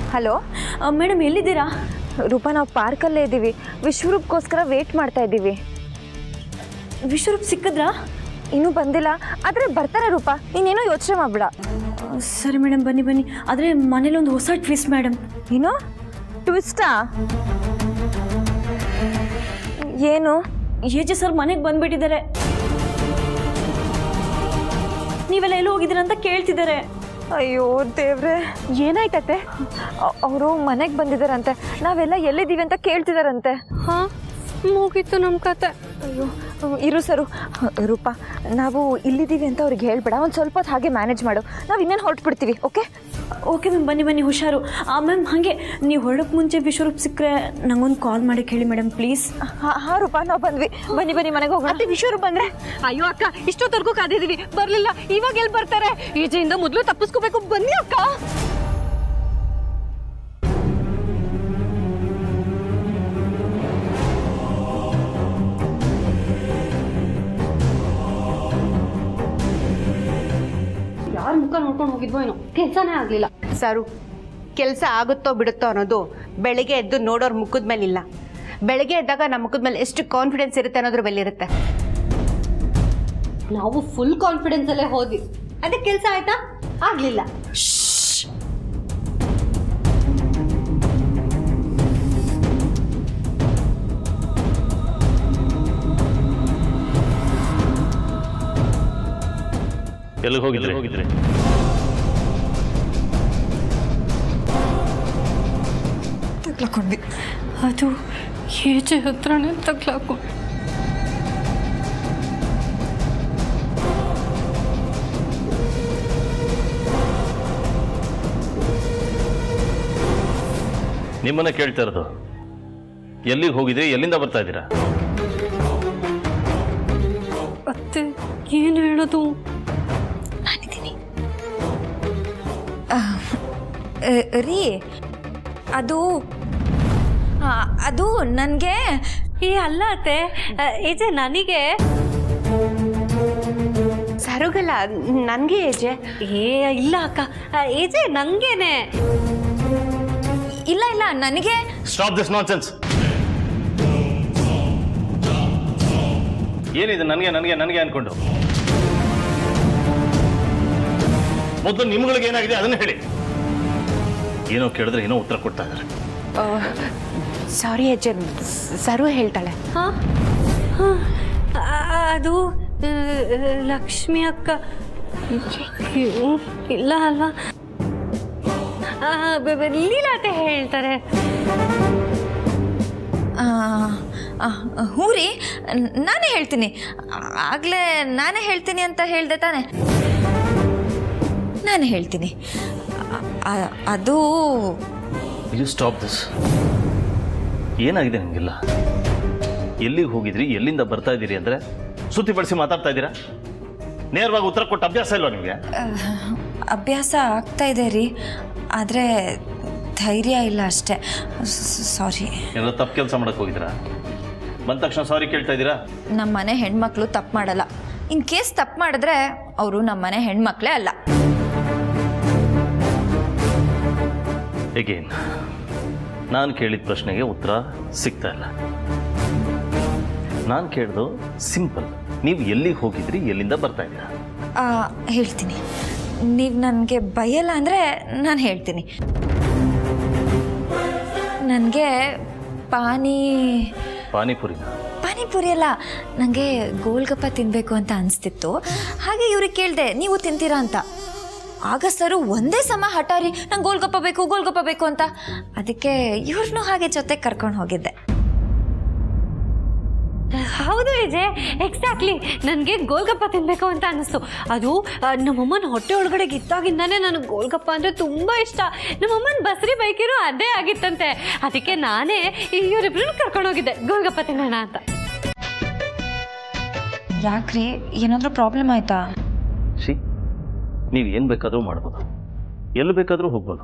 Hello madam ಎಲ್ಲಿದ್ದೀರಾ ರೂಪಾ ನಾವು ಪಾರ್ಕಲ್ಲೇ ಇದ್ದೀವಿ ವಿಶ್ವರೂಪ್ಗೋಸ್ಕರ ವೇಟ್ ಮಾಡ್ತಾ ಇದ್ದೀವಿ ವಿಶ್ವರೂಪ್ ಸಿಕ್ಕಿದ್ರಾ ಇನ್ನೂ ಬಂದಿಲ್ಲ ಆದರೆ ಬರ್ತಾರೆ ರೂಪಾ ನೀನೇನೋ ಯೋಚನೆ ಮಾಡಬೇಡ ಆ, ಸರಿ ಮೇಡಮ್ ಬನ್ನಿ ಬನ್ನಿ ಆದರೆ ಮನೇಲಿ ಒಂದು ಹೊಸ ಟ್ವಿಸ್ಟ್ ಮೇಡಮ್ ಏನು ಟ್ವಿಸ್ಟಾ ಏನು ಏಜೆ ಸರ್ ಮನೆಗೆ ಬಂದ್ಬಿಟ್ಟಿದ್ದಾರೆ ನೀವೆಲ್ಲ ಎಲ್ಲಿ ಹೋಗಿದ್ದೀರಾ ಅಂತ ಕೇಳ್ತಿದ್ದಾರೆ ಅಯ್ಯೋ ದೇವ್ರೆ ಏನಾಯ್ತತೆ ಅವರು ಮನೆಗೆ ಬಂದಿದ್ದಾರಂತೆ ನಾವೆಲ್ಲ ಎಲ್ಲಿದ್ದೀವಿ ಅಂತ ಕೇಳ್ತಿದಾರಂತೆ ಹಾಂ ಮುಗೀತು ನಮ್ಮ ಕತೆ ಅಯ್ಯೋ ಇರು ಸರು ರೂಪಾ ನಾವು ಇಲ್ಲಿದ್ದೀವಿ ಅಂತ ಅವ್ರಿಗೆ ಹೇಳ್ಬೇಡ ಒಂದು ಸ್ವಲ್ಪ ಹೊತ್ತು ಹಾಗೆ ಮ್ಯಾನೇಜ್ ಮಾಡು ನಾವು ಇನ್ನೇನು ಹೊರಟ್ಬಿಡ್ತೀವಿ ಓಕೆ ಓಕೆ ಮ್ಯಾಮ್ ಬನ್ನಿ ಬನ್ನಿ ಹುಷಾರು ಆ ಮ್ಯಾಮ್ ಹಾಗೆ ನೀವು ಹೊರಡಕ್ಕೆ ಮುಂಚೆ ವಿಶ್ವರೂಪ್ ಸಿಕ್ಕರೆ ನಂಗೊಂದು ಕಾಲ್ ಮಾಡಿ ಹೇಳಿ ಮೇಡಮ್ ಪ್ಲೀಸ್ ಹಾಂ ಹಾಂ ರೂಪಾ ನಾವು ಬಂದ್ವಿ ಬನ್ನಿ ಬನ್ನಿ ಮನೆಗೆ ಹೋಗೋಣ ಮತ್ತೆ ವಿಶ್ವರು ಬಂದ್ರೆ ಅಯ್ಯೋ ಅಕ್ಕ ಇಷ್ಟೊತ್ತವರೆಗೂ ಕಾದಿದೀವಿ ಬರ್ಲಿಲ್ಲ ಇವಾಗ ಎಲ್ಲಿ ಬರ್ತಾರೆ ಈಜೆಯಿಂದ ಮೊದಲು ತಪ್ಪಿಸ್ಕೋಬೇಕು ಬನ್ನಿ ಅಕ್ಕ ಯಾರ ಮುಖ ನೋಡ್ಕೊಂಡು ಹೋಗಿದ್ವೋ ಏನೋ ಕೆಲ್ಸನೇ ಆಗ್ಲಿಲ್ಲ ಸರು ಕೆಲಸ ಆಗುತ್ತೋ ಬಿಡುತ್ತೋ ಅನ್ನೋದು ಬೆಳಿಗ್ಗೆ ಎದ್ದು ನೋಡೋರ್ ಮುಖದ ಮೇಲೆ ಇಲ್ಲ ಬೆಳಗ್ಗೆ ಎದ್ದಾಗ ನಮ್ಮ ಮುಖದ ಮೇಲೆ ಎಷ್ಟು ಕಾನ್ಫಿಡೆನ್ಸ್ ಇರುತ್ತೆ ಅನ್ನೋದ್ರ ಮೇಲೆ ಇರುತ್ತೆ ನಾವು ಫುಲ್ ಕಾನ್ಫಿಡೆನ್ಸ್ ಅಲ್ಲೇ ಹೋದ್ವಿ ಅದಕ್ಕೆ ಕೆಲಸ ಆಯ್ತಾ ಆಗ್ಲಿಲ್ಲ ಎಲ್ಲಿಗೆ ಹೋಗಿದ್ರಿ ಹೋಗಿದ್ರಿ ತಗ್ಲಾಕೊಂಡ್ವಿ ಅದು ಏಜೆ ಹತ್ರನೇ ತಗ್ಲಾಕು ನಿಮ್ಮನ್ನ ಕೇಳ್ತಾ ಇರೋದು ಎಲ್ಲಿಗೆ ಹೋಗಿದ್ರಿ ಎಲ್ಲಿಂದ ಬರ್ತಾ ಇದ್ದೀರಾ ಅತ್ತೆ ಏನು ಹೇಳೋದು ರೀ ಅದು ಆ, ಅದು ನನಗೆ ಏ ಅಲ್ಲ ಅತ್ತೆ ಏಜೆ ನನಗೆ ಸರುಗಲ್ಲ ನನಗೆ ಏಜೆ ಏ ಇಲ್ಲ ಅಕ್ಕ ಏಜೆ ನಂಗೇನೆ ಇಲ್ಲ ಇಲ್ಲ ನನಗೆ ಸ್ಟಾಪ್ ದಿಸ್ ನಾನ್ ಸೆನ್ಸ್ ಏನಿದೆ ನನಗೆ ನನಗೆ ನನಗೆ ಅನ್ಕೊಂಡು ಮೊದಲು ನಿಮ್ಗಳಿಗೆ ಏನಾಗಿದೆ ಅದನ್ನ ಹೇಳಿ ಏನೋ ಕೇಳಿದ್ರೆ ಏನೋ ಉತ್ತರ ಕೊಡ್ತಾ ಇದ್ದಾರೆ ಸಾರಿ ಅಜ್ಜ ಸರು ಹೇಳ್ತಾಳೆ ಹಾ ಹಾ, ಆ- ಅದು ಆ, ಲಕ್ಷ್ಮಿ ಅಕ್ಕ ಅಯ್ಯೋ, ಇಲ್ಲ ಅಲ್ಲ ಆ, ಬ- ಬ- ಲೀಲಾತೆ ಹೇಳ್ತಾರೆ ಆ, ಆ, ಹ್ಞೂ ರೀ ನ್- ನಾನೇ ಹೇಳ್ತೀನಿ ಆಗಲೇ ನಾನೇ ಹೇಳ್ತೀನಿ ಅಂತ ಹೇಳ್ದೆ ತಾನೆ ನಾನೇ ಹೇಳ್ತೀನಿ ಆ- ಆ- ಅದು ಯು ಸ್ಟಾಪ್ ದಿಸ್ ಏನಾಗಿದೆ ನಿಮಗೆಲ್ಲ ಎಲ್ಲಿಗೆ ಹೋಗಿದ್ರಿ ಎಲ್ಲಿಂದ ಬರ್ತಾ ಇದ್ದೀರಿ ಅಂದರೆ ಸುತ್ತಿ ಬಳಸಿ ಮಾತಾಡ್ತಾ ಇದ್ದೀರಾ ನೇರವಾಗಿ ಉತ್ತರ ಕೊಟ್ಟ ಅಭ್ಯಾಸ ಇಲ್ವಾ ನಿಮಗೆ ಆ, ಅಭ್ಯಾಸ ಆಗ್ತಾ ಇದೆ ರೀ ಆದರೆ ಧೈರ್ಯ ಇಲ್ಲ ಅಷ್ಟೇ ಸಾರಿ ಏನಾದ್ರು ತಪ್ಪು ಕೆಲಸ ಮಾಡಕ್ಕೆ ಹೋಗಿದ್ದೀರಾ ಬಂದ ತಕ್ಷಣ ಸಾರಿ ಕೇಳ್ತಾ ಇದ್ದೀರಾ ನಮ್ಮ ಮನೆ ಹೆಣ್ಮಕ್ಳು ತಪ್ಪು ಮಾಡಲ್ಲ ಇನ್ ಕೇಸ್ ತಪ್ಪು ಮಾಡಿದ್ರೆ ಅವರು ನಮ್ಮ ಮನೆ ಹೆಣ್ಮಕ್ಳೇ ಅಲ್ಲ ಎಗೇನ್ ನಾನು ಕೇಳಿದ ಪ್ರಶ್ನೆಗೆ ಉತ್ತರ ಸಿಗ್ತಾ ಇಲ್ಲ ನಾನು ಕೇಳ್ದು ಸಿಂಪಲ್ ನೀವು ಎಲ್ಲಿಗೆ ಹೋಗಿದ್ರಿ ಎಲ್ಲಿಂದ ಬರ್ತಾ ಇದ್ದೀರಾ ಆ, ಹೇಳ್ತೀನಿ ನೀವು ನನಗೆ ಬೈಯಲ್ಲ ಅಂದರೆ ನಾನು ಹೇಳ್ತೀನಿ ನನಗೆ ಪಾನಿ ಪಾನಿಪುರಿನ ಪಾನಿಪುರಿ ಅಲ್ಲ ನನಗೆ ಗೋಲ್ಗಪ್ಪ ತಿನ್ನಬೇಕು ಅಂತ ಅನಿಸ್ತಿತ್ತು ಹಾಗೆ ಇವ್ರಿಗೆ ಕೇಳಿದೆ ನೀವು ತಿಂತೀರಾ ಅಂತ ಆಗ ಸರು ಒಂದೇ ಸಮ ಹಠಾರಿ ನಂಗೆ ಗೋಲ್ಗಪ್ಪ ಬೇಕು ಗೋಲ್ಗಪ್ಪ ಬೇಕು ಅಂತ ಅದಕ್ಕೆ ಇವ್ರನ್ನೂ ಹಾಗೆ ಜೊತೆ ಕರ್ಕೊಂಡು ಹೋಗಿದ್ದೆ ಹೌದು ಏಜೆ ಎಕ್ಸಾಕ್ಟ್ಲಿ ನನಗೆ ಗೋಲ್ಗಪ್ಪ ತಿನ್ಬೇಕು ಅಂತ ಅನಿಸ್ತು ಅದು ಆ, ನಮ್ಮಮ್ಮನ ಹೊಟ್ಟೆ ಒಳಗಡೆ ಗಿತ್ತಾಗಿಂದಾನೆ ನನಗೆ ಗೋಲ್ಗಪ್ಪ ಅಂದರೆ ತುಂಬ ಇಷ್ಟ ನಮ್ಮಮ್ಮನ ಬಸ್ರಿ ಬೈಕಿರೋ ಅದೇ ಆಗಿತ್ತಂತೆ ಅದಕ್ಕೆ ನಾನೇ ಇವರಿಬ್ರು ಕರ್ಕೊಂಡೋಗಿದ್ದೆ ಗೋಲ್ಗಪ್ಪ ತಿನ್ನೋಣ ಅಂತ ಯಾಕ್ರಿ ಏನಾದರೂ ಪ್ರಾಬ್ಲಮ್ ಆಯ್ತಾ ಶಿ ನೀವು ಏನು ಬೇಕಾದರೂ ಮಾಡ್ಬೋದು ಎಲ್ಲಿ ಬೇಕಾದರೂ ಹೋಗ್ಬೋದು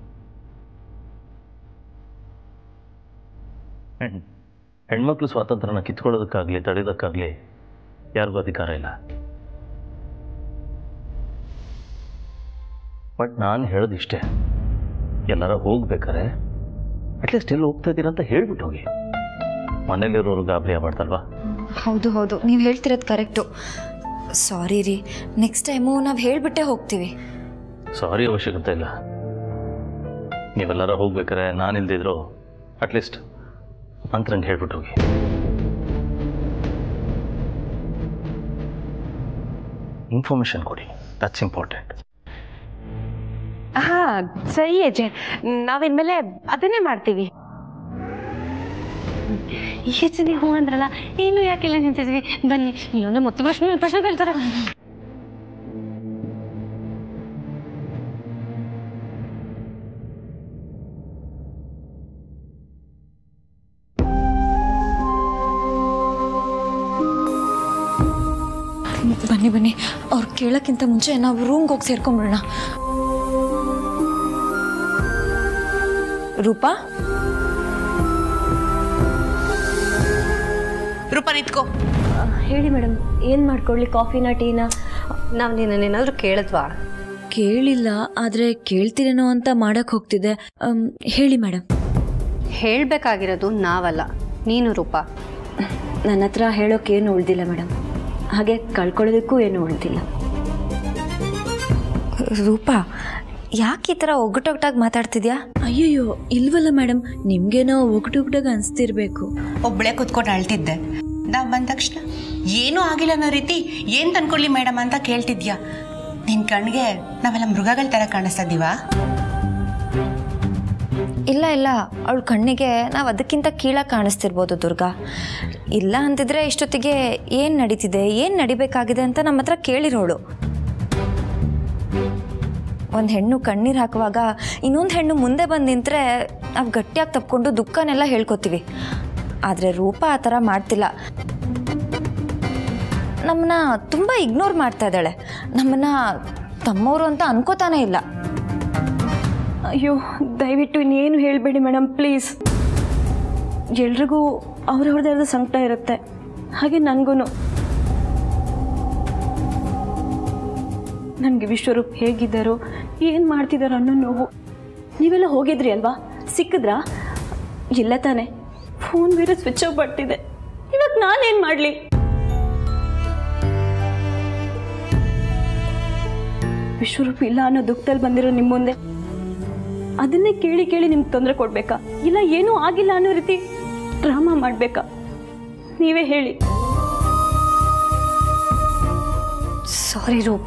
ಹೆಣ್ ಹೆಣ್ಮಕ್ಳು ಸ್ವಾತಂತ್ರ್ಯನ ಕಿತ್ಕೊಳ್ಳೋದಕ್ಕಾಗಲಿ ತಡೆಯೋದಕ್ಕಾಗಲಿ ಯಾರಿಗೂ ಅಧಿಕಾರ ಇಲ್ಲ ಬಟ್ ನಾನು ಹೇಳೋದಿಷ್ಟೇ ಎಲ್ಲಾರ ಹೋಗ್ಬೇಕಾರೆ ಅಟ್ಲೀಸ್ಟ್ ಎಲ್ಲಿ ಹೋಗ್ತಾ ಇದ್ದೀರಾ ಅಂತ ಹೇಳ್ಬಿಟ್ಟು ಹೋಗಿ ಮನೇಲಿರೋರು ಗಾಬರಿ ಆಗ್ಬಾರ್ದಲ್ವಾ ಹೌದು ಹೌದು ನೀವು ಹೇಳ್ತಿರೋದು ಕರೆಕ್ಟು ಸಾರಿ ರೀ ನೆಕ್ಸ್ಟ್ ಟೈಮು ನಾವು ಹೇಳಿಬಿಟ್ಟೇ ಹೋಗ್ತೀವಿ ಸಾರಿ ಅವಶ್ಯಕತೆ ಇಲ್ಲ ನೀವೆಲ್ಲರ ಹೋಗ್ಬೇಕಾರೆ ನಾನು ಇಲ್ದಿದ್ರು ಅಟ್ಲೀಸ್ಟ್ ಮಂತ್ರಂಗೆ ಹೇಳ್ಬಿಟ್ಟು ಹೋಗಿ ಇನ್ಫಾರ್ಮೇಷನ್ ಕೊಡಿ ದಟ್ಸ್ ಇಂಪಾರ್ಟೆಂಟ್ ಹಾ ಸರಿ ಅಜಯ್ ನಾವಿನ್ಮೇಲೆ ಅದನ್ನೇ ಮಾಡ್ತೀವಿ ಎಷ್ಟು ನೀವು ಹ್ಞೂ ಅಂದ್ರಲ್ಲ ಏನು ಯಾಕೆಲ್ಲ ನಿಂತಿದ್ವಿ ಬನ್ನಿ ಇಲ್ಲೊಂದ್ರೆ ಮತ್ತೆ ಪ್ರಶ್ನೆ ಪ್ರಶ್ನೆ ಕೇಳ್ತಾರೆ ಬನ್ನಿ ಬನ್ನಿ ಅವ್ರು ಕೇಳೋಕ್ಕಿಂತ ಮುಂಚೆ ನಾವು ರೂಮ್ಗೆ ಹೋಗಿ ಸೇರ್ಕೊಂಬಿಡೋಣ ರೂಪಾ ರೂಪ ನಿತ್ಕೋ ಹೇಳಿ ಮೇಡಮ್ ಏನು ಮಾಡ್ಕೊಳ್ಳಿ ಕಾಫಿನ ಟೀನಾ ನಾವು ನಿನ್ನೇನಾದರೂ ಕೇಳಿದ್ವಾ ಕೇಳಿಲ್ಲ ಆದರೆ ಕೇಳ್ತೀರೇನೋ ಅಂತ ಮಾಡಕ್ಕೆ ಹೋಗ್ತಿದ್ದೆ ಅಮ್, ಹೇಳಿ ಮೇಡಮ್ ಹೇಳಬೇಕಾಗಿರೋದು ನಾವಲ್ಲ ನೀನು ರೂಪ ನನ್ನ ಹತ್ರ ಹೇಳೋಕೆ ಏನು ಉಳ್ದಿಲ್ಲ ಮೇಡಮ್ ಹಾಗೆ ಕಳ್ಕೊಳ್ಳೋದಕ್ಕೂ ಏನು ಉಳ್ದಿಲ್ಲ ರೂಪಾ ಯಾಕೆ ಈ ಥರ ಒಗ್ಗಟ್ಟೊಗ್ಟಾಗಿ ಮಾತಾಡ್ತಿದ್ಯಾ ಅಯ್ಯಯ್ಯೋ ಇಲ್ವಲ್ಲ ಮೇಡಮ್ ನಿಮ್ಗೇನೋ ಒಗಟುಗ್ಟಾಗ ಅನಿಸ್ತಿರ್ಬೇಕು ಒಬ್ಬಳೆ ಕುತ್ಕೊಂಡು ಅಳ್ತಿದ್ದೆ ನಾವು ಬಂದ ತಕ್ಷಣ ಏನೂ ಆಗಿಲ್ಲ ಅನ್ನೋ ರೀತಿ ಏನು ತಂದ್ಕೊಳ್ಳಿ ಮೇಡಮ್ ಅಂತ ಕೇಳ್ತಿದ್ಯಾ ನಿನ್ನ ಕಣ್ಗೆ ನಾವೆಲ್ಲ ಮೃಗಗಳ ಥರ ಕಾಣಿಸ್ತಾ ಇದೀವಾ ಇಲ್ಲ ಇಲ್ಲ ಅವಳ ಕಣ್ಣಿಗೆ ನಾವು ಅದಕ್ಕಿಂತ ಕೀಳಾಗಿ ಕಾಣಿಸ್ತಿರ್ಬೋದು ದುರ್ಗಾ ಇಲ್ಲ ಅಂತಿದ್ರೆ ಇಷ್ಟೊತ್ತಿಗೆ ಏನು ನಡೀತಿದೆ ಏನು ನಡಿಬೇಕಾಗಿದೆ ಅಂತ ನಮ್ಮ ಹತ್ರ ಕೇಳಿರೋಳು ಒಂದು ಹೆಣ್ಣು ಕಣ್ಣೀರು ಹಾಕುವಾಗ ಇನ್ನೊಂದು ಹೆಣ್ಣು ಮುಂದೆ ಬಂದು ನಿಂತರೆ ನಾವು ಗಟ್ಟಿಯಾಗಿ ತಪ್ಕೊಂಡು ದುಃಖನೆಲ್ಲ ಹೇಳ್ಕೊತೀವಿ ಆದರೆ ರೂಪ ಆ ಥರ ಮಾಡ್ತಿಲ್ಲ ನಮ್ಮನ್ನ ತುಂಬ ಇಗ್ನೋರ್ ಮಾಡ್ತಾ ಇದ್ದಾಳೆ ನಮ್ಮನ್ನ ತಮ್ಮವರು ಅಂತ ಅನ್ಕೋತಾನೇ ಇಲ್ಲ ಅಯ್ಯೋ ದಯವಿಟ್ಟು ಇನ್ನೇನು ಹೇಳಬೇಡಿ ಮೇಡಮ್ ಪ್ಲೀಸ್ ಎಲ್ರಿಗೂ ಅವ್ರವ್ರದ್ದೇ ಆದ ಸಂಕಟ ಇರುತ್ತೆ ಹಾಗೆ ನನಗೂ ನನಗೆ ವಿಶ್ವರೂಪ್ ಹೇಗಿದ್ದಾರೋ ಏನು ಮಾಡ್ತಿದ್ದಾರೋ ಅನ್ನೋ ನೋವು ನೀವೆಲ್ಲ ಹೋಗಿದ್ರಿ ಅಲ್ವಾ ಸಿಕ್ಕಿದ್ರಾ ಇಲ್ಲ ತಾನೆ ಫೋನ್ ಬೇರೆ ಸ್ವಿಚ್ ಆಫ್ ಬರ್ತಿದೆ ಇವಾಗ ನಾನೇನು ಮಾಡಲಿ ವಿಶ್ವರೂಪ್ ಇಲ್ಲ ಅನ್ನೋ ದುಃಖದಲ್ಲಿ ಬಂದಿರೋ ನಿಮ್ಮ ಮುಂದೆ ಅದನ್ನೇ ಕೇಳಿ ಕೇಳಿ ನಿಮ್ಗೆ ತೊಂದರೆ ಕೊಡ್ಬೇಕಾ ಇಲ್ಲ ಏನೂ ಆಗಿಲ್ಲ ಅನ್ನೋ ರೀತಿ ಡ್ರಾಮಾ ಮಾಡಬೇಕಾ ನೀವೇ ಹೇಳಿ ಸಾರಿ ರೂಪ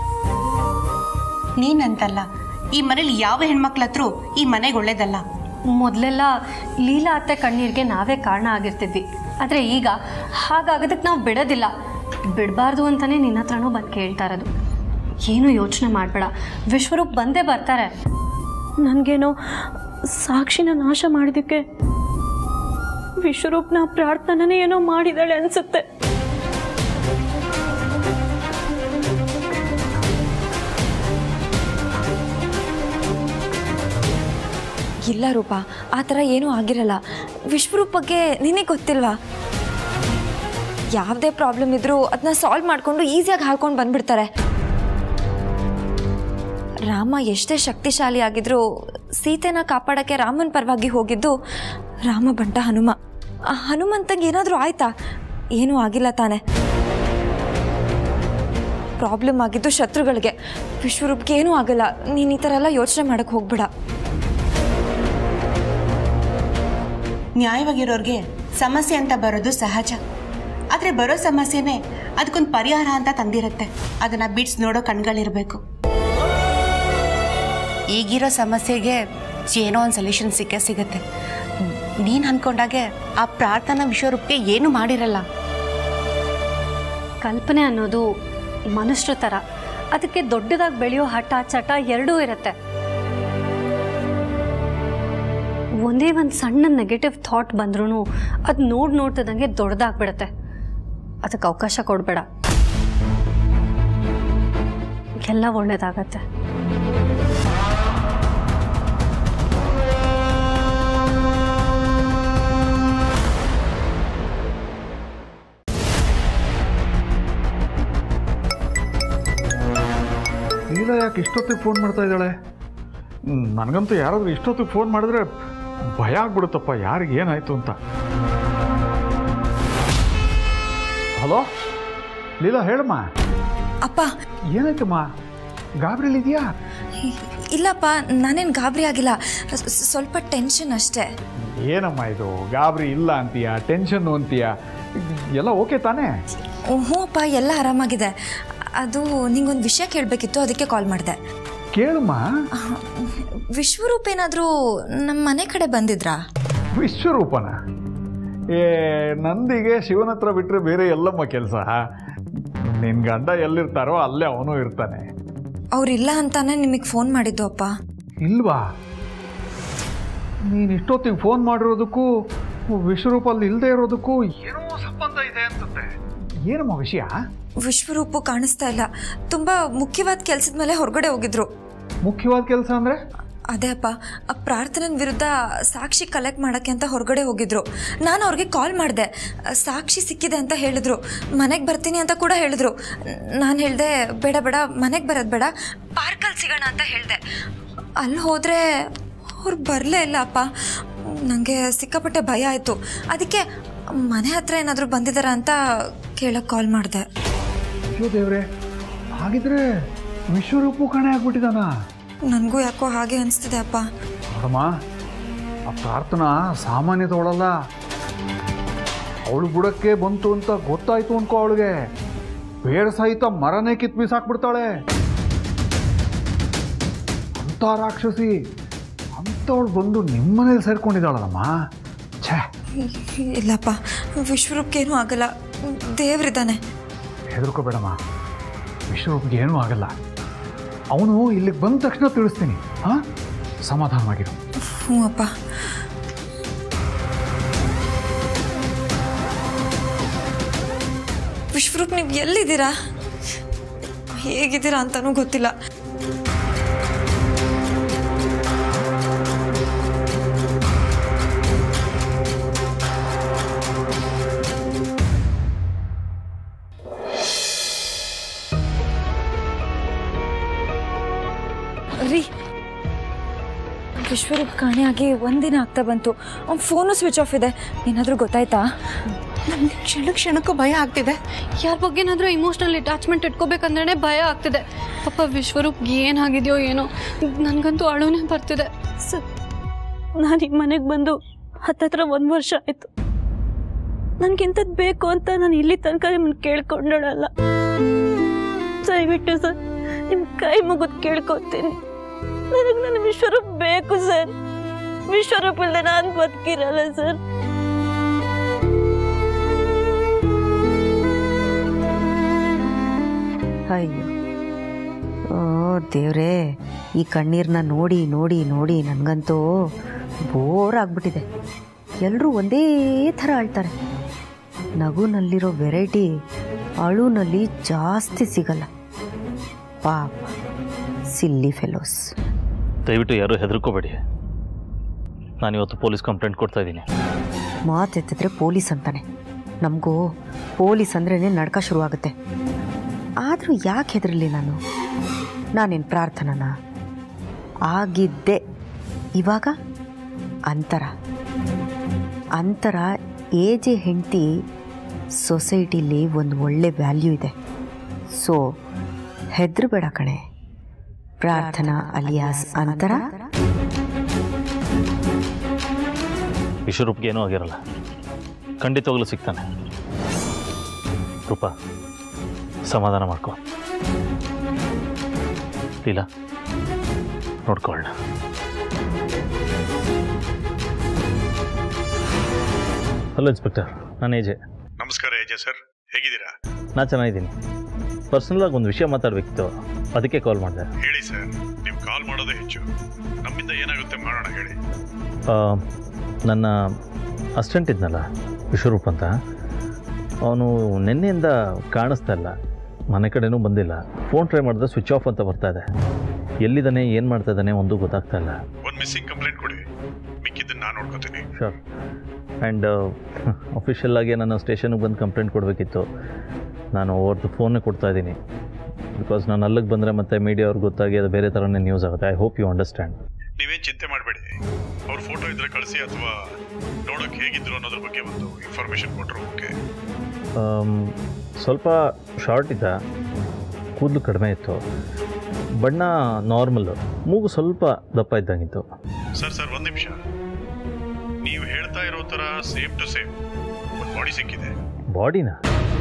ನೀನಂತಲ್ಲ ಈ ಮನೇಲಿ ಯಾವ ಹೆಣ್ಮಕ್ಳ ಹತ್ರ ಈ ಮನೆಗೆ ಒಳ್ಳೇದಲ್ಲ ಮೊದಲೆಲ್ಲ ಲೀಲಾ ಅತ್ತೆ ಕಣ್ಣೀರಿಗೆ ನಾವೇ ಕಾರಣ ಆಗಿರ್ತಿದ್ವಿ ಆದರೆ ಈಗ ಹಾಗಾಗೋದಕ್ಕೆ ನಾವು ಬಿಡೋದಿಲ್ಲ ಬಿಡಬಾರ್ದು ಅಂತಲೇ ನಿನ್ನ ಹತ್ರನೂ ಬಂದು ಕೇಳ್ತಾ ಇರೋದು ಏನು ಯೋಚನೆ ಮಾಡಬೇಡ ವಿಶ್ವರೂಪ್ ಬಂದೇ ಬರ್ತಾರೆ ನನಗೇನೋ ಸಾಕ್ಷಿನ ನಾಶ ಮಾಡಿದ್ದಕ್ಕೆ ವಿಶ್ವರೂಪ್ನ ಪ್ರಾರ್ಥನೆನೇ ಏನೋ ಮಾಡಿದಾಳೆ ಅನ್ಸುತ್ತೆ ಇಲ್ಲ ರೂಪ ಆ ಥರ ಏನೂ ಆಗಿರಲ್ಲ ವಿಶ್ವರೂಪ್ ಬಗ್ಗೆ ನಿನಗೆ ಗೊತ್ತಿಲ್ವಾ ಯಾವುದೇ ಪ್ರಾಬ್ಲಮ್ ಇದ್ರೂ ಅದನ್ನ ಸಾಲ್ವ್ ಮಾಡಿಕೊಂಡು ಈಸಿಯಾಗಿ ಹಾಕೊಂಡು ಬಂದ್ಬಿಡ್ತಾರೆ ರಾಮ ಎಷ್ಟೇ ಶಕ್ತಿಶಾಲಿ ಆಗಿದ್ರೂ ಸೀತೆನ ಕಾಪಾಡೋಕ್ಕೆ ರಾಮನ ಪರವಾಗಿ ಹೋಗಿದ್ದು ರಾಮ ಬಂಟ ಹನುಮ ಆ ಹನುಮಂತಂಗೆ ಏನಾದರೂ ಆಯ್ತಾ ಏನೂ ಆಗಿಲ್ಲ ತಾನೆ ಪ್ರಾಬ್ಲಮ್ ಆಗಿದ್ದು ಶತ್ರುಗಳಿಗೆ ವಿಶ್ವರೂಪ್ಗೆ ಏನೂ ಆಗಲ್ಲ ನೀನು ಈ ಥರ ಎಲ್ಲ ಯೋಚನೆ ಮಾಡೋಕ್ಕೆ ಹೋಗ್ಬೇಡ ನ್ಯಾಯವಾಗಿರೋರಿಗೆ ಸಮಸ್ಯೆ ಅಂತ ಬರೋದು ಸಹಜ ಆದರೆ ಬರೋ ಸಮಸ್ಯೆನೇ ಅದಕ್ಕೊಂದು ಪರಿಹಾರ ಅಂತ ತಂದಿರುತ್ತೆ ಅದನ್ನ ಬಿಡ್ಸ್ ನೋಡೋ ಕಣ್ಗಳಿರಬೇಕು ಈಗಿರೋ ಸಮಸ್ಯೆಗೆ ಏನೋ ಒಂದು ಸೊಲ್ಯೂಷನ್ ಸಿಕ್ಕೇ ಸಿಗುತ್ತೆ ನೀನು ಅನ್ಕೊಂಡಾಗೆ ಆ ಪ್ರಾರ್ಥನಾ ವಿಶ್ವರೂಪಕ್ಕೆ ಏನು ಮಾಡಿರಲ್ಲ ಕಲ್ಪನೆ ಅನ್ನೋದು ಮನುಷ್ಯರ ಥರ ಅದಕ್ಕೆ ದೊಡ್ಡದಾಗಿ ಬೆಳೆಯೋ ಹಠ ಚಟ ಎರಡೂ ಇರುತ್ತೆ ಒಂದೇ ಒಂದು ಸಣ್ಣ ನೆಗೆಟಿವ್ ಥಾಟ್ ಬಂದ್ರೂ ಅದು ನೋಡಿ ನೋಡ್ತಿದ್ದಂಗೆ ದೊಡ್ಡದಾಗ್ಬಿಡುತ್ತೆ ಅದಕ್ಕೆ ಅವಕಾಶ ಕೊಡಬೇಡ ಎಲ್ಲ ಒಳ್ಳೇದಾಗತ್ತೆ ಲೀಲಾ ಯಾಕೆ ಇಷ್ಟೊತ್ತಿಗೆ ಫೋನ್ ಮಾಡ್ತಾ ಇದ್ದಾಳೆ ನನಗಂತೂ ಯಾರಾದರೂ ಇಷ್ಟೊತ್ತಿಗೆ ಫೋನ್ ಮಾಡಿದ್ರೆ ಭಯ ಆಗ್ಬಿಡುತ್ತಪ್ಪ ಯಾರಿಗೆ ಏನಾಯ್ತು ಅಂತ ಹಲೋ ಲೀಲಾ ಹೇಳಮ್ಮ ಅಪ್ಪ ಏನಾಯ್ತಮ್ಮ ಗಾಬರಿಲಿದೆಯಾ ಇ- ಇಲ್ಲಪ್ಪ ನಾನೇನು ಗಾಬರಿ ಆಗಿಲ್ಲ ಸ್- ಸ್ವಲ್ಪ ಟೆನ್ಷನ್ ಅಷ್ಟೇ ಏನಮ್ಮ ಇದು ಗಾಬರಿ ಇಲ್ಲ ಅಂತೀಯ ಟೆನ್ಷನ್ ಅಂತೀಯ ಎಲ್ಲ ಓಕೆ ತಾನೇ ಹ್ಞೂ ಅಪ್ಪ ಎಲ್ಲ ಆರಾಮಾಗಿದೆ ಅದು ನಿಂಗೊಂದು ವಿಷಯ ಕೇಳಬೇಕಿತ್ತು ಅದಕ್ಕೆ ಕಾಲ್ ಮಾಡಿದೆ ಕೇಳಮ್ಮ ವಿಶ್ವರೂಪ್ ಏನಾದರೂ ನಮ್ಮ ಮನೆ ಕಡೆ ಬಂದಿದ್ರಾ ವಿಶ್ವರೂಪನ ಏ ನಂದಿಗೆ ಶಿವನ ಹತ್ರ ಬಿಟ್ಟರೆ ಬೇರೆ ಎಲ್ಲಮ್ಮ ಕೆಲಸ ನಿನ್ನ ಗಂಡ ಎಲ್ಲಿರ್ತಾರೋ ಅಲ್ಲೇ ಅವನು ಇರ್ತಾನೆ ಅವ್ರಿಲ್ಲ ಅಂತಾನೆ ನಿಮಗೆ ಫೋನ್ ಮಾಡಿದ್ದು ಅಪ್ಪ ಇಲ್ವಾ ನೀನು ಇಷ್ಟೊತ್ತಿಗೆ ಫೋನ್ ಮಾಡಿರೋದಕ್ಕೂ ವಿಶ್ವರೂಪಲ್ಲಿ ಇಲ್ಲದೆ ಇರೋದಕ್ಕೂ ಏನೋ ಸಂಬಂಧ ಇದೆ ಅಂತಂದೆ ಏನಮ್ಮ ವಿಷಯ ವಿಶ್ವರೂಪು ಕಾಣಿಸ್ತಾ ಇಲ್ಲ ತುಂಬ ಮುಖ್ಯವಾದ ಕೆಲಸದ ಮೇಲೆ ಹೊರಗಡೆ ಹೋಗಿದ್ರು ಮುಖ್ಯವಾದ ಕೆಲಸ ಅಂದರೆ ಅದೇ ಅಪ್ಪ ಆ ಪ್ರಾರ್ಥನೆ ವಿರುದ್ಧ ಸಾಕ್ಷಿ ಕಲೆಕ್ಟ್ ಮಾಡೋಕ್ಕೆ ಅಂತ ಹೊರಗಡೆ ಹೋಗಿದ್ರು ನಾನು ಅವ್ರಿಗೆ ಕಾಲ್ ಮಾಡಿದೆ ಸಾಕ್ಷಿ ಸಿಕ್ಕಿದೆ ಅಂತ ಹೇಳಿದ್ರು ಮನೆಗೆ ಬರ್ತೀನಿ ಅಂತ ಕೂಡ ಹೇಳಿದ್ರು ನಾನು ಹೇಳಿದೆ ಬೇಡ ಬೇಡ ಮನೆಗೆ ಬರೋದು ಬೇಡ ಪಾರ್ಕಲ್ಲಿ ಸಿಗೋಣ ಅಂತ ಹೇಳಿದೆ ಅಲ್ಲಿ ಹೋದರೆ ಅವ್ರು ಬರಲೇ ಇಲ್ಲ ಅಪ್ಪ ನನಗೆ ಸಿಕ್ಕಾಪಟ್ಟೆ ಭಯ ಆಯಿತು ಅದಕ್ಕೆ ಮನೆ ಹತ್ರ ಏನಾದರೂ ಬಂದಿದ್ದಾರಾ ಅಂತ ಕೇಳೋಕ್ಕೆ ಕಾಲ್ ಮಾಡಿದೆ ಅಯ್ಯೋ ದೇವ್ರೆ ಹಾಗಿದ್ರೆ ವಿಶ್ವರೂಪು ಕಾಣೆ ಆಗ್ಬಿಟ್ಟಿದಾನ ನನಗೂ ಯಾಕೋ ಹಾಗೆ ಅನಿಸ್ತಿದೆ ಅಪ್ಪ ನೋಡಮ್ಮ ಆ ಪ್ರಾರ್ಥನಾ ಸಾಮಾನ್ಯದವಳಲ್ಲ ಅವಳು ಬುಡಕ್ಕೆ ಬಂತು ಅಂತ ಗೊತ್ತಾಯ್ತು ಅನ್ಕೋ ಅವಳಿಗೆ ಬೇರೆ ಸಹಿತ ಮರನೇ ಕಿತ್ ಬೀಸಾಕ್ಬಿಡ್ತಾಳೆ ಅಂತ ರಾಕ್ಷಸಿ ಅಂಥವಳು ಬಂದು ನಿಮ್ಮನೇಲಿ ಸೇರ್ಕೊಂಡಿದ್ದಾಳಲ್ಲಮ್ಮ ಛೇ ಇಲ್ಲಪ್ಪ ವಿಶ್ವರೂಪ್ಗೇನೂ ಆಗಲ್ಲ ದೇವ್ರಿದ್ದಾನೆ ಹೆದರ್ಕೋಬೇಡಮ್ಮ ವಿಶ್ವರೂಪ್ಗೆ ಏನೂ ಆಗಲ್ಲ ಅವನು ಇಲ್ಲಿಗೆ ಬಂದ ತಕ್ಷಣ ತಿಳಿಸ್ತೀನಿ ಹಾಂ ಸಮಾಧಾನವಾಗಿರು ಹ್ಞೂ ಅಪ್ಪ ವಿಶ್ವರೂಪ್ ನೀವು ಎಲ್ಲಿದ್ದೀರಾ ಹೇಗಿದ್ದೀರಾ ಅಂತನೂ ಗೊತ್ತಿಲ್ಲ ರೀ ವಿಶ್ವರೂಪ್ ಕಾಣೆಯಾಗಿ ಒಂದಿನ ಆಗ್ತಾ ಬಂತು ಅವ್ನ ಫೋನು ಸ್ವಿಚ್ ಆಫ್ ಇದೆ ಏನಾದರೂ ಗೊತ್ತಾಯ್ತಾ ನಮ್ಗೆ ಕ್ಷಣ ಕ್ಷಣಕ್ಕೂ ಭಯ ಆಗ್ತಿದೆ ಯಾರ ಬಗ್ಗೆನಾದ್ರೂ ಇಮೋಷ್ನಲ್ ಅಟ್ಯಾಚ್ಮೆಂಟ್ ಇಟ್ಕೋಬೇಕಂದ್ರೆ ಭಯ ಆಗ್ತಿದೆ ಪಾಪ ವಿಶ್ವರೂಪ್ ಏನಾಗಿದೆಯೋ ಏನೋ ನನಗಂತೂ ಅಳುನೇ ಬರ್ತಿದೆ ಸರ್ ನಾನು ಈ ಮನೆಗೆ ಬಂದು ಹತ್ತತ್ರ ಒಂದು ವರ್ಷ ಆಯಿತು ನನಗಿಂಥದ್ದು ಬೇಕು ಅಂತ ನಾನು ಇಲ್ಲಿ ತನಕ ನಿಮ್ಮನ್ನು ಕೇಳ್ಕೊಂಡಳಲ್ಲ ದಯವಿಟ್ಟು ಸರ್ ನಿಮ್ಮ ಕೈ ಮುಗಿದು ಕೇಳ್ಕೊತೀನಿ ನನಗೆ ನನ್ನ ವಿಶ್ವರೂಪ್ ಬೇಕು ಸರ್ ವಿಶ್ವರೂಪ್ ಇಲ್ಲದೆ ನಾನು ಬದುಕಿರಲ್ಲ ಸರ್ ಅಯ್ಯೋ ಓ ದೇವ್ರೇ ಈ ಕಣ್ಣೀರನ್ನ ನೋಡಿ ನೋಡಿ ನೋಡಿ ನನಗಂತೂ ಬೋರ್ ಆಗ್ಬಿಟ್ಟಿದೆ ಎಲ್ಲರೂ ಒಂದೇ ಥರ ಅಳ್ತಾರೆ ನಗುನಲ್ಲಿರೋ ವೆರೈಟಿ ಅಳುನಲ್ಲಿ ಜಾಸ್ತಿ ಸಿಗಲ್ಲ ಪಾಪ ಸಿಲ್ಲಿ ಫೆಲೋಸ್ ದಯವಿಟ್ಟು ಯಾರೂ ಹೆದರ್ಕೋಬೇಡಿ ನಾನಿವತ್ತು ಪೊಲೀಸ್ ಕಂಪ್ಲೇಂಟ್ ಕೊಡ್ತಾ ಇದ್ದೀನಿ ಮಾತೆತ್ತಿದ್ರೆ ಪೊಲೀಸ್ ಅಂತಾನೆ ನಮಗೂ ಪೊಲೀಸ್ ಅಂದ್ರೇ ನಡ್ಕ ಶುರುವಾಗುತ್ತೆ ಆದರೂ ಯಾಕೆ ಹೆದರಲಿ ನಾನು ನಾನೇನು ಪ್ರಾರ್ಥನನ ಆಗಿದ್ದೆ ಇವಾಗ ಅಂತರ ಅಂತರ ಏಜೆ ಹೆಂಡತಿ ಸೊಸೈಟಿಲಿ ಒಂದು ಒಳ್ಳೆ ವ್ಯಾಲ್ಯೂ ಇದೆ ಸೊ ಹೆದರಬೇಡ ಕಣೆ ಪ್ರಾರ್ಥನಾ ಅಲಿಯಾಸ್ ಅಂತರ ವಿಶ್ವರೂಪ್ಗೆ ಏನೂ ಆಗಿರಲ್ಲ ಖಂಡಿತವಾಗ್ಲೂ ಸಿಗ್ತಾನೆ ರೂಪಾ ಸಮಾಧಾನ ಮಾಡ್ಕೊ ಲೀಲಾ ನೋಡ್ಕೊಳ್ಳೋಣ ಹಲೋ ಇನ್ಸ್ಪೆಕ್ಟರ್ ನಾನು ಏಜೆ ನಮಸ್ಕಾರ ಏಜೆ ಸರ್ ಹೇಗಿದ್ದೀರಾ ನಾ ಚೆನ್ನಾಗಿದ್ದೀನಿ ಪರ್ಸ್ನಲಾಗಿ ಒಂದು ವಿಷಯ ಮಾತಾಡಬೇಕಿತ್ತು ಅದಕ್ಕೆ ಕಾಲ್ ಮಾಡಿದೆ ಹೇಳಿ ಸರ್ ನೀವು ಕಾಲ್ ಮಾಡೋದೇ ಹೆಚ್ಚು ನಮ್ಮಿಂದ ಏನಾಗುತ್ತೆ ಮಾಡೋಣ ಹೇಳಿ ಆ, ನನ್ನ ಅಸ್ಟೆಂಟ್ ಇದ್ನಲ್ಲ ವಿಶ್ವರೂಪ್ ಅಂತ ಅವನು ನಿನ್ನೆಯಿಂದ ಕಾಣಿಸ್ತಾ ಇಲ್ಲ ಮನೆ ಕಡೆನೂ ಬಂದಿಲ್ಲ ಫೋನ್ ಟ್ರೈ ಮಾಡಿದ್ರೆ ಸ್ವಿಚ್ ಆಫ್ ಅಂತ ಬರ್ತಾ ಇದೆ ಎಲ್ಲಿದ್ದಾನೆ ಏನು ಮಾಡ್ತಾ ಇದ್ದಾನೆ ಒಂದು ಗೊತ್ತಾಗ್ತಾ ಇಲ್ಲ ಒಂದು ಮಿಸ್ಸಿಂಗ್ ಕಂಪ್ಲೇಂಟ್ ಕೊಡಿ ಮಿಕ್ಕಿದ್ದನ್ನು ನಾನು ನೋಡ್ಕೋತೀನಿ ಶೋರ್ ಆ್ಯಂಡ್ ಅಫಿಷಿಯಲ್ ಆಗಿ ನಾನು ಸ್ಟೇಷನ್ಗೆ ಬಂದು ಕಂಪ್ಲೇಂಟ್ ಕೊಡಬೇಕಿತ್ತು ನಾನು ಅವ್ರದ್ದು ಫೋನೇ ಕೊಡ್ತಾ ಇದ್ದೀನಿ ಬಿಕಾಸ್ ನಾನು ಅಲ್ಲಿಗೆ ಬಂದರೆ ಮತ್ತೆ ಮೀಡಿಯಾ ಅವ್ರಿಗೆ ಗೊತ್ತಾಗಿ ಅದು ಬೇರೆ ಥರನೇ ನ್ಯೂಸ್ ಆಗುತ್ತೆ ಐ ಹೋಪ್ ಯು ಅಂಡರ್ಸ್ಟ್ಯಾಂಡ್ ನೀವೇನು ಚಿಂತೆ ಮಾಡಬೇಡಿ ಅವ್ರ ಫೋಟೋ ಇದ್ರೆ ಕಳಿಸಿ ಅಥವಾ ನೋಡೋಕೆ ಹೇಗಿದ್ರು ಅನ್ನೋದ್ರ ಬಗ್ಗೆ ಒಂದು ಇನ್ಫಾರ್ಮೇಶನ್ ಕೊಟ್ಟರು ಓಕೆ ಸ್ವಲ್ಪ ಶಾರ್ಟ್ ಇದ್ದ ಕೂದಲು ಕಡಿಮೆ ಇತ್ತು ಬಣ್ಣ ನಾರ್ಮಲ್ಲು ಮೂಗು ಸ್ವಲ್ಪ ದಪ್ಪ ಇದ್ದಂಗಿತ್ತು ಸರ್ ಸರ್ ಒಂದು ನಿಮಿಷ ನೀವು ಹೇಳ್ತಾ ಇರೋ ಥರ ಸೇಮ್ ಟು ಸೇಮ್ ಒಂದು ಬಾಡಿ ಸಿಕ್ಕಿದೆ ಬಾಡಿನ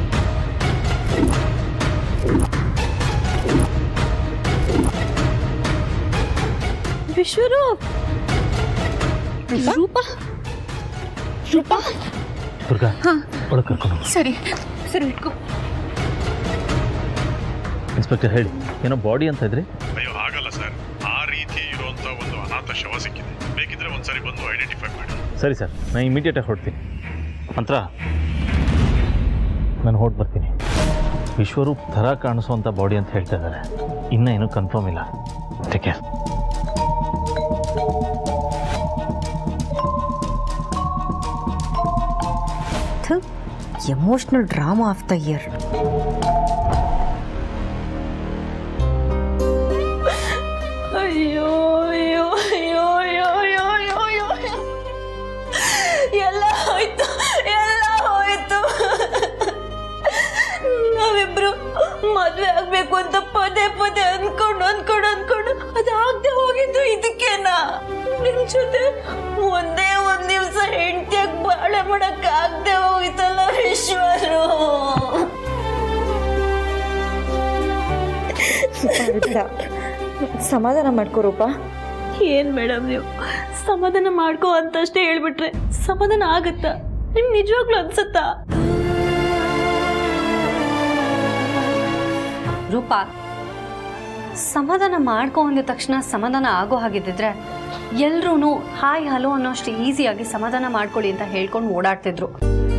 ವಿಶ್ವರೂಪ್ ರೂಪ ರೂಪ ದುರ್ಗಾ ಒಳಗೆ ಕರ್ಕೊಂಡು ಹೋಗು. ಸರಿ ಸರಿ ಇಟ್ಕೋ ಇನ್ಸ್ಪೆಕ್ಟರ್ ಹೇಳಿ ಏನೋ ಬಾಡಿ ಅಂತ ಇದ್ರಿ ಅಯ್ಯೋ ಆಗಲ್ಲ ಸರ್ ಆ ರೀತಿ ಇರುವಂಥ ಒಂದು ಅನಾಥ ಶವ ಸಿಕ್ಕಿದೆ ಬೇಕಿದ್ರೆ ಒಂದ್ಸರಿ ಬಂದು ಐಡೆಂಟಿಫೈ ಮಾಡಿ ಸರಿ ಸರ್ ನಾನು ಇಮಿಡಿಯೇಟಾಗಿ ಹೊರಡ್ತೀನಿ ಮಂತ್ರ ನಾನು ಹೊರಟು ಬರ್ತೀನಿ ವಿಶ್ವರೂಪ್ ಥರ ಕಾಣಿಸುವಂಥ ಬಾಡಿ ಅಂತ ಹೇಳ್ತಾ ಇದ್ದಾರೆ ಇನ್ನೂ ಏನೂ ಕನ್ಫರ್ಮ್ ಇಲ್ಲ take care emotional drama of the year ಅಯ್ಯೋ ಅಯ್ಯೋ ಅಯ್ಯೋ ಅಯ್ಯೋ ಅಯ್ಯೋ ಅಯ್ಯೋ ಅಯ್ಯೋ ಎಲ್ಲ ಹೋಯ್ತು ಎಲ್ಲ ಹೋಯ್ತು ನಾವಿಬ್ರು ಮದ್ವೆ ಆಗ್ಬೇಕು ಅಂತ ಪದೇ ಪದೇ ಅನ್ಕೊಂಡು ಅನ್ಕೊಂಡು ಅನ್ಕೊಂಡು ಅದಾಗದೆ ಹೋಗಿದ್ದು ಇದಕ್ಕೇನಾ ನಿಮ್ ಜೊತೆ ಒಂದೇ ಒಂದ್ ದಿವ್ಸ ಹೆಂಡತಿಯಾಗಿ ಬಾಳೆ ಮಾಡಕ್ ಆಗದೆ ಹೋಗಿತ್ತಲ್ಲ ವಿಶ್ವರು ಸಮಾಧಾನ ಮಾಡ್ಕೋ ರೂಪ ಏನ್ ಮೇಡಮ್ ನೀವು ಸಮಾಧಾನ ಮಾಡ್ಕೋ ಅಂತಷ್ಟೇ ಹೇಳ್ಬಿಟ್ರೆ ಸಮಾಧಾನ ಆಗತ್ತಾ ನಿಮ್ ನಿಜವಾಗ್ಲೂ ಅನ್ಸತ್ತಾ ರೂಪ ಸಮಾಧಾನ ಮಾಡ್ಕೊ ಅಂದ ತಕ್ಷಣ ಸಮಾಧಾನ ಆಗೋ ಹಾಗಿದ್ದಿದ್ರೆ ಎಲ್ರೂ ಹಾಯ್ ಹಲೋ ಅನ್ನೋಷ್ಟು ಈಸಿಯಾಗಿ ಸಮಾಧಾನ ಮಾಡ್ಕೊಳ್ಳಿ ಅಂತ ಹೇಳ್ಕೊಂಡು ಓಡಾಡ್ತಿದ್ರು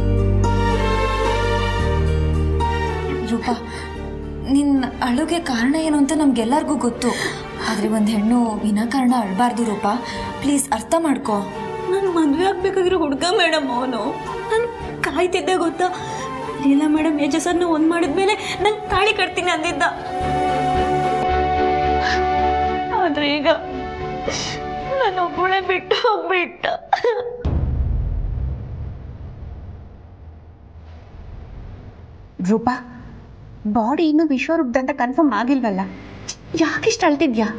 ರೂಪ ನಿನ್ನ ಅಳುಗೆ ಕಾರಣ ಏನು ಅಂತ ನಮ್ಗೆಲ್ಲರಿಗೂ ಗೊತ್ತು ಆದರೆ ಒಂದು ಹೆಣ್ಣು ವಿನಾಕಾರಣ ಅಳಬಾರ್ದು ರೂಪ ಪ್ಲೀಸ್ ಅರ್ಥ ಮಾಡ್ಕೋ ನಾನು ಮದ್ವೆ ಆಗ್ಬೇಕಾಗಿರೋ ಹುಡುಗ ಮೇಡಮ್ ಅವನು ನಾನು ಕಾಯ್ತಿದ್ದೆ ಗೊತ್ತಾ ಇಲ್ಲ ಮೇಡಮ್ ಯಜಸನ್ನ ಒಂದ್ ಮಾಡಿದ್ಮೇಲೆ ನಂಗೆ ತಾಳಿ ಕಟ್ತೀನಿ ಅಂದಿದ್ದ ಆದ್ರೆ ಈಗ ನಾನು ಒಬ್ಬಳೆ ಬಿಟ್ಟು ಹೋಗ್ಬಿಟ್ಟ ರೂಪಾ ಬಾಡಿ ಇನ್ನೂ ವಿಶ್ವರೂಪದಂತ ಕನ್ಫರ್ಮ್ ಆಗಿಲ್ವಲ್ಲ ಯಾಕಿಷ್ಟು ಅಳ್ತಿದ್ಯಾ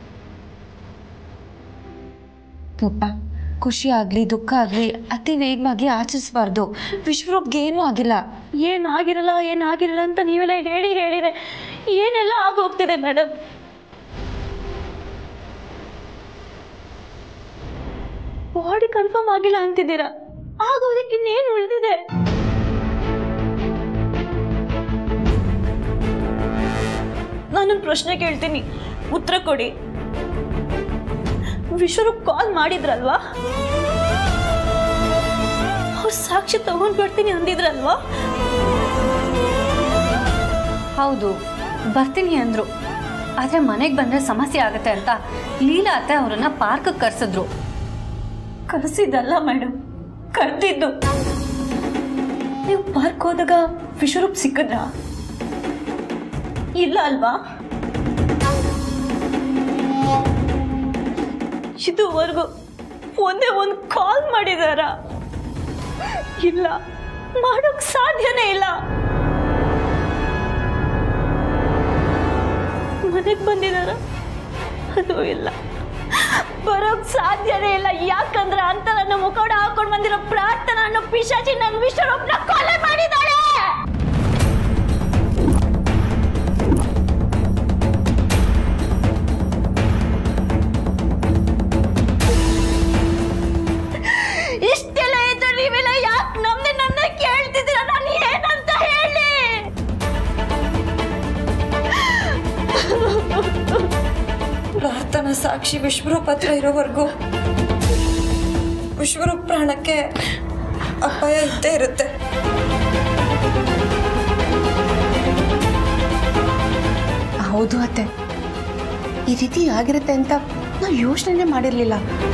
ರೂಪ ಖುಷಿ ಆಗಲಿ ದುಃಖ ಆಗಲಿ ಅತಿ ವೇಗವಾಗಿ ಆಚರಿಸಬಾರ್ದು ವಿಶ್ವರೂಪ್ಗೆ ಏನೂ ಆಗಿಲ್ಲ ಏನ್ ಆಗಿರಲ್ಲ ಏನ್ ಆಗಿರಲ್ಲ ಅಂತ ನೀವೆಲ್ಲ ಹೇಳಿ ಹೇಳಿದೆ ಏನೆಲ್ಲ ಆಗೋಗ್ತಿದೆ ಮೇಡಮ್ ಬಾಡಿ ಕನ್ಫರ್ಮ್ ಆಗಿಲ್ಲ ಅಂತಿದ್ದೀರಾ ಆಗೋದಕ್ಕೆ ಇನ್ನೇನು ಉಳಿದಿದೆ ನಾನೊಂದು ಪ್ರಶ್ನೆ ಕೇಳ್ತೀನಿ ಉತ್ತರ ಕೊಡಿ ವಿಶ್ವರೂಪ್ ಕಾಲ್ ಮಾಡಿದ್ರಲ್ವಾ ಅವ್ರು ಸಾಕ್ಷಿ ತಗೊಂಡ್ ಬರ್ತೀನಿ ಅಂದಿದ್ರಲ್ವಾ ಹೌದು ಬರ್ತೀನಿ ಅಂದ್ರು ಆದರೆ ಮನೆಗೆ ಬಂದರೆ ಸಮಸ್ಯೆ ಆಗುತ್ತೆ ಅಂತ ಲೀಲಾ ಅತ್ತೆ ಅವರನ್ನ ಪಾರ್ಕ್ಗೆ ಕರ್ಸಿದ್ರು ಕರೆಸಿದ್ದಲ್ಲ ಮೇಡಮ್ ಕರೆದಿದ್ದು ನೀವು ಪಾರ್ಕ್ ಹೋದಾಗ ವಿಶ್ವರೂಪ್ ಸಿಕ್ಕಿದ್ರಾ ಇಲ್ಲ ಅಲ್ವಾ ಇದುವರೆಗೂ ಒಂದೇ ಒಂದು ಕಾಲ್ ಮಾಡಿದಾರ ಇಲ್ಲ ಮಾಡೋಕ್ ಸಾಧ್ಯನೇ ಇಲ್ಲ ಮನೆಗೆ ಬಂದಿದಾರ ಅದು ಇಲ್ಲ ಬರೋಕ್ ಸಾಧ್ಯನೇ ಇಲ್ಲ ಯಾಕಂದ್ರೆ ಅಂತ ನನ್ನ ಮುಖೋಡ ಹಾಕೊಂಡು ಬಂದಿರೋ ಪ್ರಾರ್ಥನಾ ಅನ್ನೋ ಪಿಶಾಚಿ ನನ್ನ ವಿಶ್ವರೂಪ್ನ ಕೊಲೆ ಮಾಡಿದಾಳೆ ಇಷ್ಟೆಲ್ಲ ಇದ್ದು ನೀವೆಲ್ಲ ಯಾಕೆ ನಮ್ದೆ ನನ್ನ ಕೇಳ್ತಿದ್ದೀರ ನಾನು ಏನಂತ ಹೇಳಿ ಪ್ರಾರ್ಥನಾ ಸಾಕ್ಷಿ ವಿಶ್ವರೂಪ್ ಹತ್ರ ಇರೋವರೆಗೂ ವಿಶ್ವರೂಪ್ ಪ್ರಾಣಕ್ಕೆ ಅಪಾಯ ಇದ್ದೇ ಇರುತ್ತೆ ಹೌದು ಅತ್ತೆ ಈ ರೀತಿ ಆಗಿರುತ್ತೆ ಅಂತ ನಾವು ಯೋಚನೆ ಮಾಡಿರಲಿಲ್ಲ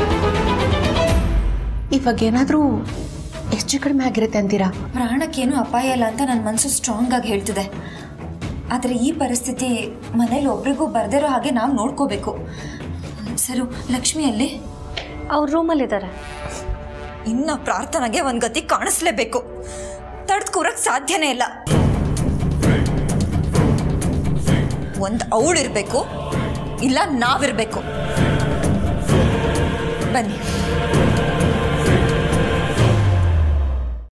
ಇವಾಗ ಏನಾದರೂ ಹೆಚ್ಚು ಕಡಿಮೆ ಆಗಿರುತ್ತೆ ಅಂತೀರಾ ಪ್ರಾಣಕ್ಕೇನು ಅಪಾಯ ಇಲ್ಲ ಅಂತ ನನ್ನ ಮನಸ್ಸು ಸ್ಟ್ರಾಂಗ್ ಆಗಿ ಹೇಳ್ತಿದೆ ಆದರೆ ಈ ಪರಿಸ್ಥಿತಿ ಮನೇಲಿ ಒಬ್ರಿಗೂ ಬರ್ದಿರೋ ಹಾಗೆ ನಾವು ನೋಡ್ಕೋಬೇಕು ಸರು ಲಕ್ಷ್ಮಿಯಲ್ಲಿ ಅವ್ರ ರೂಮಲ್ಲಿದ್ದಾರೆ ಇನ್ನ ಪ್ರಾರ್ಥನೆಗೆ ಒಂದು ಗತಿ ಕಾಣಿಸ್ಲೇಬೇಕು ತಡ್ದು ಕೂರಕ್ ಸಾಧ್ಯನೇ ಇಲ್ಲ ಒಂದು ಅವಳಿರ್ಬೇಕು ಇಲ್ಲ ನಾವಿರ್ಬೇಕು ಬನ್ನಿ